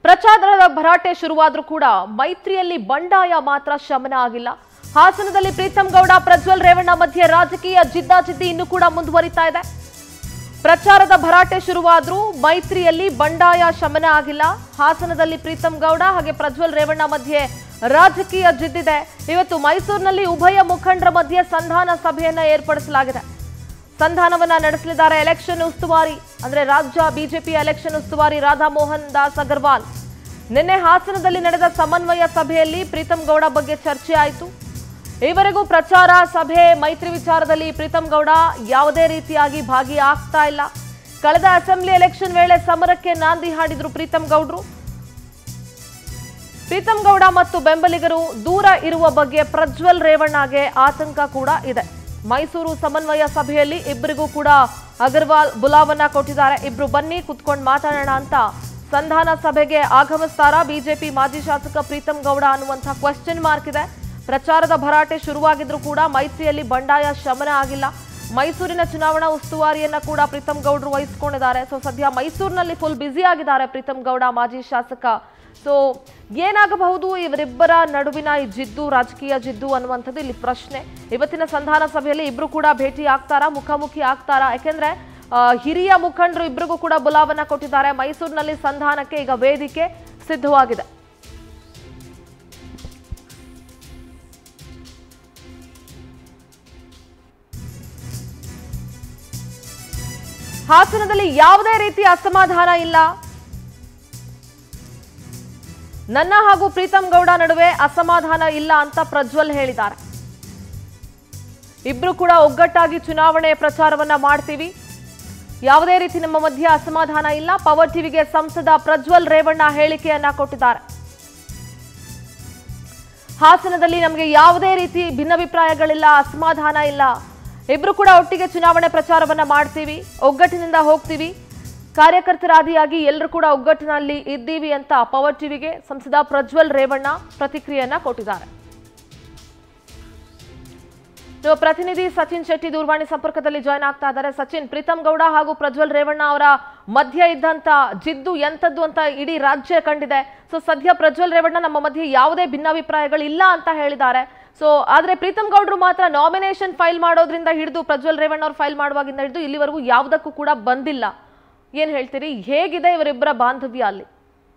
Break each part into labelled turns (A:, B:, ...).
A: ಪ್ರಚಾರದ ಭರಾಟೆ ಶುರುವಾದ್ರೂ ಕೂಡ ಮೈತ್ರಿಯಲ್ಲಿ ಬಂಡಾಯ ಮಾತ್ರ ಶಮನ ಆಗಿಲ್ಲ ಹಾಸನದಲ್ಲಿ ಪ್ರೀತಂ ಗೌಡ ಪ್ರಜ್ವಲ್ ರೇವಣ್ಣ ಮಧ್ಯೆ ರಾಜಕೀಯ ಜಿದ್ದಾಜಿದ್ದಿ ಇನ್ನೂ ಕೂಡ ಮುಂದುವರಿತಾ ಇದೆ ಪ್ರಚಾರದ ಭರಾಟೆ ಶುರುವಾದ್ರೂ ಮೈತ್ರಿಯಲ್ಲಿ ಬಂಡಾಯ ಶಮನ ಆಗಿಲ್ಲ ಹಾಸನದಲ್ಲಿ ಪ್ರೀತಂ ಗೌಡ ಹಾಗೆ ಪ್ರಜ್ವಲ್ ರೇವಣ್ಣ ಮಧ್ಯೆ ರಾಜಕೀಯ ಜಿದ್ದಿದೆ ಇವತ್ತು ಮೈಸೂರಿನಲ್ಲಿ ಉಭಯ ಮುಖಂಡರ ಮಧ್ಯೆ ಸಂಧಾನ ಸಭೆಯನ್ನ ಏರ್ಪಡಿಸಲಾಗಿದೆ ಸಂಧಾನವನ್ನ ನಡೆಸಲಿದ್ದಾರೆ ಎಲೆಕ್ಷನ್ ಉಸ್ತುವಾರಿ ಅಂದ್ರೆ ರಾಜ್ಯ ಬಿಜೆಪಿ ಎಲೆಕ್ಷನ್ ಉಸ್ತುವಾರಿ ರಾಧಾ ಮೋಹನ್ ದಾಸ್ ಅಗರ್ವಾಲ್ ನಿನ್ನೆ ಹಾಸನದಲ್ಲಿ ನಡೆದ ಸಮನ್ವಯ ಸಭೆಯಲ್ಲಿ ಪ್ರೀತಂ ಗೌಡ ಬಗ್ಗೆ ಚರ್ಚೆ ಆಯಿತು ಈವರೆಗೂ ಪ್ರಚಾರ ಸಭೆ ಮೈತ್ರಿ ವಿಚಾರದಲ್ಲಿ ಪ್ರೀತಂ ಗೌಡ ಯಾವುದೇ ರೀತಿಯಾಗಿ ಭಾಗಿಯಾಗ್ತಾ ಇಲ್ಲ ಕಳೆದ ಅಸೆಂಬ್ಲಿ ಎಲೆಕ್ಷನ್ ವೇಳೆ ಸಮರಕ್ಕೆ ನಾಂದಿ ಹಾಡಿದ್ರು ಪ್ರೀತಂ ಗೌಡ್ರು ಪ್ರೀತಂ ಗೌಡ ಮತ್ತು ಬೆಂಬಲಿಗರು ದೂರ ಇರುವ ಬಗ್ಗೆ ಪ್ರಜ್ವಲ್ ರೇವಣ್ಣಗೆ ಆತಂಕ ಕೂಡ ಇದೆ ಮೈಸೂರು ಸಮನ್ವಯ ಸಭೆಯಲ್ಲಿ ಇಬ್ಬರಿಗೂ ಕೂಡ ಅಗರ್ವಾಲ್ ಬುಲಾವನ್ನ ಕೊಟ್ಟಿದ್ದಾರೆ ಇಬ್ರು ಬನ್ನಿ ಕುತ್ಕೊಂಡು ಮಾತಾಡೋಣ ಅಂತ ಸಂಧಾನ ಸಭೆಗೆ ಆಗಮಿಸ್ತಾರಾ ಬಿಜೆಪಿ ಮಾಜಿ ಶಾಸಕ ಪ್ರೀತಂ ಗೌಡ ಅನ್ನುವಂಥ ಕ್ವೆಶ್ಚನ್ ಮಾರ್ಕ್ ಇದೆ ಪ್ರಚಾರದ ಭರಾಟೆ ಶುರುವಾಗಿದ್ರು ಕೂಡ ಮೈತ್ರಿಯಲ್ಲಿ ಬಂಡಾಯ ಶಮನ ಆಗಿಲ್ಲ ಮೈಸೂರಿನ ಚುನಾವಣಾ ಉಸ್ತುವಾರಿಯನ್ನ ಕೂಡ ಪ್ರೀತಂ ಗೌಡ್ರು ವಹಿಸ್ಕೊಂಡಿದ್ದಾರೆ ಸೊ ಸದ್ಯ ಮೈಸೂರಿನಲ್ಲಿ ಫುಲ್ ಬ್ಯುಸಿ ಆಗಿದ್ದಾರೆ ಪ್ರೀತಂ ಗೌಡ ಮಾಜಿ ಶಾಸಕ ಸೊ ಏನಾಗಬಹುದು ಇವರಿಬ್ಬರ ನಡುವಿನ ಈ ಜಿದ್ದು ರಾಜಕೀಯ ಜಿದ್ದು ಅನ್ನುವಂಥದ್ದು ಇಲ್ಲಿ ಪ್ರಶ್ನೆ ಇವತ್ತಿನ ಸಂಧಾನ ಸಭೆಯಲ್ಲಿ ಇಬ್ರು ಕೂಡ ಭೇಟಿ ಆಗ್ತಾರಾ ಮುಖಾಮುಖಿ ಆಗ್ತಾರಾ ಯಾಕೆಂದ್ರೆ ಆ, ಹಿರಿಯ ಮುಖಂಡರು ಇಬ್ಬರಿಗೂ ಕೂಡ ಬುಲಾವನ್ನ ಕೊಟ್ಟಿದ್ದಾರೆ ಮೈಸೂರಿನಲ್ಲಿ ಸಂಧಾನಕ್ಕೆ ಈಗ ವೇದಿಕೆ ಸಿದ್ಧವಾಗಿದೆ ಹಾಸನದಲ್ಲಿ ಯಾವುದೇ ರೀತಿಯ ಅಸಮಾಧಾನ ಇಲ್ಲ ನನ್ನ ಹಾಗೂ ಪ್ರೀತಂ ಗೌಡ ನಡುವೆ ಅಸಮಾಧಾನ ಇಲ್ಲ ಅಂತ ಪ್ರಜ್ವಲ್ ಹೇಳಿದ್ದಾರೆ ಇಬ್ರು ಕೂಡ ಒಗ್ಗಟ್ಟಾಗಿ ಚುನಾವಣೆ ಪ್ರಚಾರವನ್ನ ಮಾಡ್ತೀವಿ ಯಾವುದೇ ರೀತಿ ನಮ್ಮ ಮಧ್ಯೆ ಅಸಮಾಧಾನ ಇಲ್ಲ ಪವರ್ ಟಿವಿಗೆ ಸಂಸದ ಪ್ರಜ್ವಲ್ ರೇವಣ್ಣ ಹೇಳಿಕೆಯನ್ನ ಕೊಟ್ಟಿದ್ದಾರೆ ಹಾಸನದಲ್ಲಿ ನಮಗೆ ಯಾವುದೇ ರೀತಿ ಭಿನ್ನಾಭಿಪ್ರಾಯಗಳಿಲ್ಲ ಅಸಮಾಧಾನ ಇಲ್ಲ ಇಬ್ರು ಕೂಡ ಒಟ್ಟಿಗೆ ಚುನಾವಣೆ ಪ್ರಚಾರವನ್ನ ಮಾಡ್ತೀವಿ ಒಗ್ಗಟ್ಟಿನಿಂದ ಹೋಗ್ತೀವಿ ಕಾರ್ಯಕರ್ತರಾದಿಯಾಗಿ ಎಲ್ಲರೂ ಕೂಡ ಒಗ್ಗಟ್ಟಿನಲ್ಲಿ ಇದ್ದೀವಿ ಅಂತ ಪವರ್ ಟಿವಿಗೆ ಸಂಸದ ಪ್ರಜ್ವಲ್ ರೇವಣ್ಣ ಪ್ರತಿಕ್ರಿಯೆಯನ್ನ ಕೊಟ್ಟಿದ್ದಾರೆ ನಮ್ಮ ಪ್ರತಿನಿಧಿ ಸಚಿನ್ ಶೆಟ್ಟಿ ದೂರವಾಣಿ ಸಂಪರ್ಕದಲ್ಲಿ ಜಾಯ್ನ್ ಆಗ್ತಾ ಇದ್ದಾರೆ ಸಚಿನ್ ಪ್ರೀತಂ ಗೌಡ ಹಾಗೂ ಪ್ರಜ್ವಲ್ ರೇವಣ್ಣ ಅವರ ಮಧ್ಯೆ ಇದ್ದಂತ ಜಿದ್ದು ಎಂತದ್ದು ಅಂತ ಇಡೀ ರಾಜ್ಯ ಕಂಡಿದೆ ಸೊ ಸದ್ಯ ಪ್ರಜ್ವಲ್ ರೇವಣ್ಣ ನಮ್ಮ ಮಧ್ಯೆ ಯಾವುದೇ ಭಿನ್ನಾಭಿಪ್ರಾಯಗಳು ಇಲ್ಲ ಅಂತ ಹೇಳಿದ್ದಾರೆ ಸೊ ಆದ್ರೆ ಪ್ರೀತಂ ಗೌಡ್ರು ಮಾತ್ರ ನಾಮಿನೇಷನ್ ಫೈಲ್ ಮಾಡೋದ್ರಿಂದ ಹಿಡಿದು ಪ್ರಜ್ವಲ್ ರೇವಣ್ಣ ಅವ್ರು ಫೈಲ್ ಮಾಡುವಾಗಿಂದ ಹಿಡಿದು ಇಲ್ಲಿವರೆಗೂ ಯಾವುದಕ್ಕೂ ಕೂಡ ಬಂದಿಲ್ಲ ಏನ್ ಹೇಳ್ತೀರಿ ಹೇಗಿದೆ ಇವರಿಬ್ಬರ ಬಾಂಧವ್ಯ ಅಲ್ಲಿ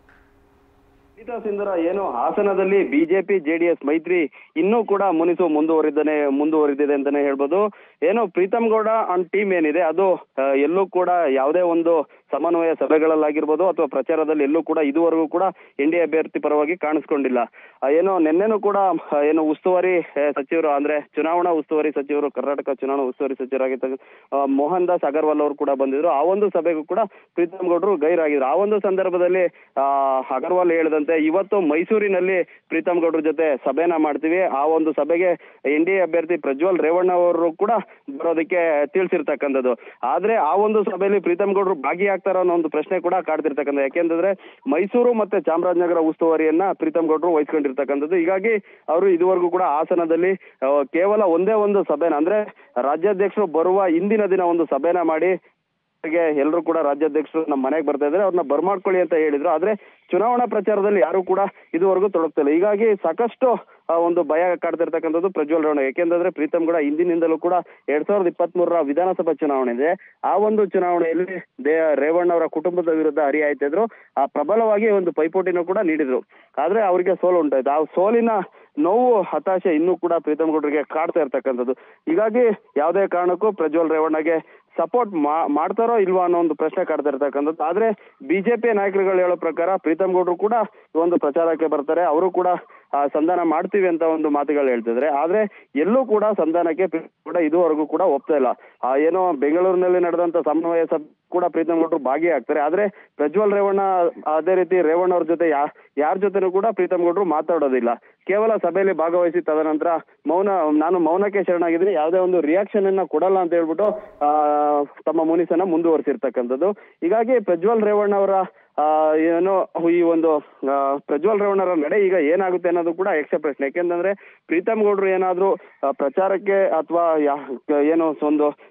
B: ಗೀತಾ ಸಿಂಧರ ಏನು ಹಾಸನದಲ್ಲಿ ಬಿಜೆಪಿ ಜೆಡಿಎಸ್ ಮೈತ್ರಿ ಇನ್ನೂ ಕೂಡ ಮುನಿಸು ಮುಂದುವರಿದನೆ ಮುಂದುವರಿದಿದೆ ಅಂತಾನೆ ಹೇಳ್ಬೋದು ಏನು ಪ್ರೀತಮ್ ಗೌಡ ಅಂಡ್ ಟೀಮ್ ಏನಿದೆ ಅದು ಆ, ಎಲ್ಲೂ ಕೂಡ ಯಾವುದೇ ಒಂದು ಸಮನ್ವಯ ಸಭೆಗಳಲ್ಲಾಗಿರ್ಬೋದು ಅಥವಾ ಪ್ರಚಾರದಲ್ಲಿ ಎಲ್ಲೂ ಕೂಡ ಇದುವರೆಗೂ ಕೂಡ ಎನ್ ಡಿ ಅಭ್ಯರ್ಥಿ ಪರವಾಗಿ ಕಾಣಿಸ್ಕೊಂಡಿಲ್ಲ ಆ, ಏನು ನಿನ್ನೆನೂ ಕೂಡ ಆ, ಏನು ಉಸ್ತುವಾರಿ ಆ, ಸಚಿವರು ಅಂದ್ರೆ ಚುನಾವಣಾ ಉಸ್ತುವಾರಿ ಸಚಿವರು ಕರ್ನಾಟಕ ಚುನಾವಣಾ ಉಸ್ತುವಾರಿ ಸಚಿವರಾಗಿದ್ದ ಆ, ಮೋಹನ್ ದಾಸ್ ಅಗರ್ವಾಲ್ ಅವರು ಕೂಡ ಬಂದಿದ್ರು ಆ ಒಂದು ಸಭೆಗೂ ಕೂಡ ಪ್ರೀತಮ್ ಗೌಡರು ಗೈರಾಗಿದ್ರು ಆ ಒಂದು ಸಂದರ್ಭದಲ್ಲಿ ಆ ಅಗರ್ವಾಲ್ ಹೇಳಿದಂತೆ ಇವತ್ತು ಮೈಸೂರಿನಲ್ಲಿ ಪ್ರೀತಮ್ ಗೌಡ್ರ ಜೊತೆ ಸಭೆನ ಮಾಡ್ತೀವಿ ಆ ಒಂದು ಸಭೆಗೆ ಎನ್ ಡಿ ಎ ಅಭ್ಯರ್ಥಿ ಪ್ರಜ್ವಲ್ ರೇವಣ್ಣ ಅವರು ಕೂಡ ಬರೋದಕ್ಕೆ ತಿಳಿಸಿರ್ತಕ್ಕಂಥದ್ದು ಆದ್ರೆ ಆ ಒಂದು ಸಭೆಯಲ್ಲಿ ಪ್ರೀತಮ್ ಗೌಡ್ರು ಭಾಗಿಯಾಗ್ತಾರ ಅನ್ನೋ ಒಂದು ಪ್ರಶ್ನೆ ಕೂಡ ಕಾಡ್ತಿರ್ತಕ್ಕಂಥ ಯಾಕೆಂತಂದ್ರೆ ಮೈಸೂರು ಮತ್ತೆ ಚಾಮರಾಜನಗರ ಉಸ್ತುವಾರಿಯನ್ನ ಪ್ರೀತಮ್ ಗೌಡ್ರು ವಹಿಸ್ಕೊಂಡಿರ್ತಕ್ಕಂಥದ್ದು ಹೀಗಾಗಿ ಅವರು ಇದುವರೆಗೂ ಕೂಡ ಹಾಸನದಲ್ಲಿ ಆ, ಕೇವಲ ಒಂದೇ ಒಂದು ಸಭೆನ ಅಂದ್ರೆ ರಾಜ್ಯಾಧ್ಯಕ್ಷರು ಬರುವ ಇಂದಿನ ದಿನ ಒಂದು ಸಭೆನ ಮಾಡಿ ಗೆ ಎಲ್ಲರೂ ಕೂಡ ರಾಜ್ಯಾಧ್ಯಕ್ಷರು ನಮ್ಮ ಮನೆಗೆ ಬರ್ತಾ ಇದ್ದಾರೆ ಅವ್ರನ್ನ ಬರ್ಮಾಡ್ಕೊಳ್ಳಿ ಅಂತ ಹೇಳಿದ್ರು ಆದ್ರೆ ಚುನಾವಣಾ ಪ್ರಚಾರದಲ್ಲಿ ಯಾರು ಕೂಡ ಇದುವರೆಗೂ ತೊಡಗ್ತಿಲ್ಲ ಹೀಗಾಗಿ ಸಾಕಷ್ಟು ಆ, ಒಂದು ಭಯ ಕಾಡ್ತಿರ್ತಕ್ಕಂಥದ್ದು ಪ್ರಜ್ವಲ್ ರೇವಣ್ಣ ಯಾಕೆಂತಂದ್ರೆ ಪ್ರೀತಮ್ ಕೂಡ ಹಿಂದಿನಿಂದಲೂ ಕೂಡ ಎರಡ್ ಸಾವಿರದ ಇಪ್ಪತ್ತ್ ಮೂರರ ವಿಧಾನಸಭಾ ಚುನಾವಣೆ ಇದೆ ಆ ಒಂದು ಚುನಾವಣೆಯಲ್ಲಿ ದೇ ರೇವಣ್ಣ ಅವರ ಕುಟುಂಬದ ವಿರುದ್ಧ ಹರಿಯಾಯ್ತಾ ಇದ್ರು ಆ ಪ್ರಬಲವಾಗಿ ಒಂದು ಪೈಪೋಟಿನೂ ಕೂಡ ನೀಡಿದ್ರು ಆದ್ರೆ ಅವರಿಗೆ ಸೋಲು ಉಂಟಾಯ್ತು ಆ ಸೋಲಿನ ನೋವು ಹತಾಶೆ ಇನ್ನೂ ಕೂಡ ಪ್ರೀತಮ್ ಗೌಡ್ರಿಗೆ ಕಾಡ್ತಾ ಇರ್ತಕ್ಕಂಥದ್ದು ಹೀಗಾಗಿ ಯಾವುದೇ ಕಾರಣಕ್ಕೂ ಪ್ರಜ್ವಲ್ ರೇವಣ್ಣಗೆ ಸಪೋರ್ಟ್ ಮಾಡ್ತಾರೋ ಇಲ್ವಾ ಅನ್ನೋ ಒಂದು ಪ್ರಶ್ನೆ ಕಾಡ್ತಾ ಇರ್ತಕ್ಕಂಥದ್ದು ಆದ್ರೆ ಬಿಜೆಪಿ ನಾಯಕರುಗಳು ಹೇಳೋ ಪ್ರಕಾರ ಪ್ರೀತಮ್ ಗೌಡ್ರು ಕೂಡ ಈ ಒಂದು ಪ್ರಚಾರಕ್ಕೆ ಬರ್ತಾರೆ ಅವರು ಕೂಡ ಆ, ಸಂಧಾನ ಮಾಡ್ತೀವಿ ಅಂತ ಒಂದು ಮಾತುಗಳು ಹೇಳ್ತಿದ್ರೆ ಆದ್ರೆ ಎಲ್ಲೂ ಕೂಡ ಸಂಧಾನಕ್ಕೆ ಪ್ರೀತಮ್ ಗೌಡ ಇದುವರೆಗೂ ಕೂಡ ಒಪ್ತಾ ಇಲ್ಲ ಆ ಏನೋ ಬೆಂಗಳೂರಿನಲ್ಲಿ ನಡೆದಂತ ಸಮನ್ವಯ ಸಭೆ ಕೂಡ ಪ್ರೀತಮ್ ಗೌಡ್ರು ಭಾಗಿಯಾಗ್ತಾರೆ ಆದ್ರೆ ಪ್ರಜ್ವಲ್ ರೇವಣ್ಣ ಅದೇ ರೀತಿ ರೇವಣ್ಣ ಅವ್ರ ಜೊತೆ ಯಾ ಯಾರ ಜೊತೆನೂ ಕೂಡ ಪ್ರೀತಮ್ ಗೌಡ್ರು ಮಾತಾಡೋದಿಲ್ಲ ಕೇವಲ ಸಭೆಯಲ್ಲಿ ಭಾಗವಹಿಸಿ ತದನಂತರ ಮೌನ ನಾನು ಮೌನಕ್ಕೆ ಶರಣಾಗಿದ್ದೀನಿ ಯಾವುದೇ ಒಂದು ರಿಯಾಕ್ಷನ್ ಅನ್ನ ಕೊಡಲ್ಲ ಅಂತ ಹೇಳ್ಬಿಟ್ಟು ಆ ತಮ್ಮ ಮುನಿಸನ್ನ ಮುಂದುವರಿಸಿರ್ತಕ್ಕಂಥದ್ದು ಹೀಗಾಗಿ ಪ್ರಜ್ವಲ್ ರೇವಣ್ಣ ಅವರ ಆ, ಏನು ಈ ಒಂದು ಆ, ಪ್ರಜ್ವಲ್ ರೇವಣ್ಣರ ನಡೆ ಈಗ ಏನಾಗುತ್ತೆ ಅನ್ನೋದು ಕೂಡ ಯಕ್ಷ ಪ್ರಶ್ನೆ ಯಾಕೆಂತಂದ್ರೆ ಪ್ರೀತಮ್ ಗೌಡ್ರು ಏನಾದ್ರು ಆ, ಪ್ರಚಾರಕ್ಕೆ ಅಥವಾ ಏನು ಒಂದು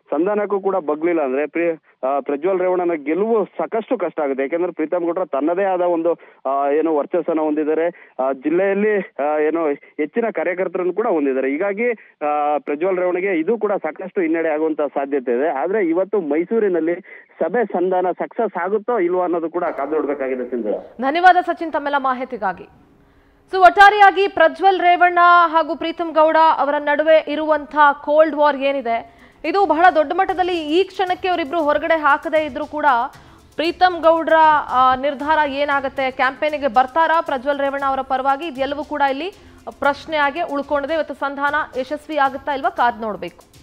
B: ಸಂಧಾನಕ್ಕೂ ಕೂಡ ಬಗ್ಲಿಲ್ಲ ಅಂದ್ರೆ ಪ್ರಿ ಆ, ಪ್ರಜ್ವಲ್ ರೇವಣ್ಣನ ಗೆಲುವು ಸಾಕಷ್ಟು ಕಷ್ಟ ಆಗುತ್ತೆ ಯಾಕೆಂದ್ರೆ ಪ್ರೀತಮ್ ಗೌಡ್ರ ತನ್ನದೇ ಆದ ಒಂದು ಆ, ಏನು ವರ್ಚಸ್ಸನ್ನ ಹೊಂದಿದ್ದಾರೆ ಆ, ಜಿಲ್ಲೆಯಲ್ಲಿ ಆ, ಏನು ಹೆಚ್ಚಿನ ಕಾರ್ಯಕರ್ತರನ್ನು ಕೂಡ ಹೊಂದಿದ್ದಾರೆ ಹೀಗಾಗಿ ಆ, ಪ್ರಜ್ವಲ್ ರೇವಣ್ಣಗೆ ಇದು ಕೂಡ ಸಾಕಷ್ಟು ಹಿನ್ನಡೆ ಆಗುವಂತ ಸಾಧ್ಯತೆ ಇದೆ ಆದ್ರೆ ಇವತ್ತು ಮೈಸೂರಿನಲ್ಲಿ ಸಭೆ ಸಂಧಾನ ಸಕ್ಸಸ್ ಆಗುತ್ತೋ ಇಲ್ವೋ ಅನ್ನೋದು ಕೂಡ ಕಾದು ನೋಡ್ಬೇಕಾಗಿದೆ ಸಿಂಧು
A: ಧನ್ಯವಾದ ಸಚಿನ್ ತಮ್ಮೆಲ್ಲ ಮಾಹಿತಿಗಾಗಿ ಸೊ ಒಟ್ಟಾರೆಯಾಗಿ ಪ್ರಜ್ವಲ್ ರೇವಣ್ಣ ಹಾಗೂ ಪ್ರೀತಮ್ ಗೌಡ ಅವರ ನಡುವೆ ಇರುವಂತಹ ಕೋಲ್ಡ್ ವಾರ್ ಏನಿದೆ ಇದು ಬಹಳ ದೊಡ್ಡ ಮಟ್ಟದಲ್ಲಿ ಈ ಕ್ಷಣಕ್ಕೆ ಅವರಿಬ್ರು ಹೊರಗಡೆ ಹಾಕದೇ ಇದ್ರೂ ಕೂಡ ಪ್ರೀತಮ್ ಗೌಡ್ರ ಆ, ನಿರ್ಧಾರ ಏನಾಗುತ್ತೆ ಕ್ಯಾಂಪೇನಿಗೆ ಬರ್ತಾರಾ ಪ್ರಜ್ವಲ್ ರೇವಣ್ಣ ಅವರ ಪರವಾಗಿ ಇದೆಲ್ಲವೂ ಕೂಡ ಇಲ್ಲಿ ಪ್ರಶ್ನೆಯಾಗಿ ಉಳ್ಕೊಂಡಿದೆ ಇವತ್ತು ಸಂಧಾನ ಯಶಸ್ವಿ ಆಗುತ್ತಾ ಇಲ್ವಾ ಕಾದ್ ನೋಡಬೇಕು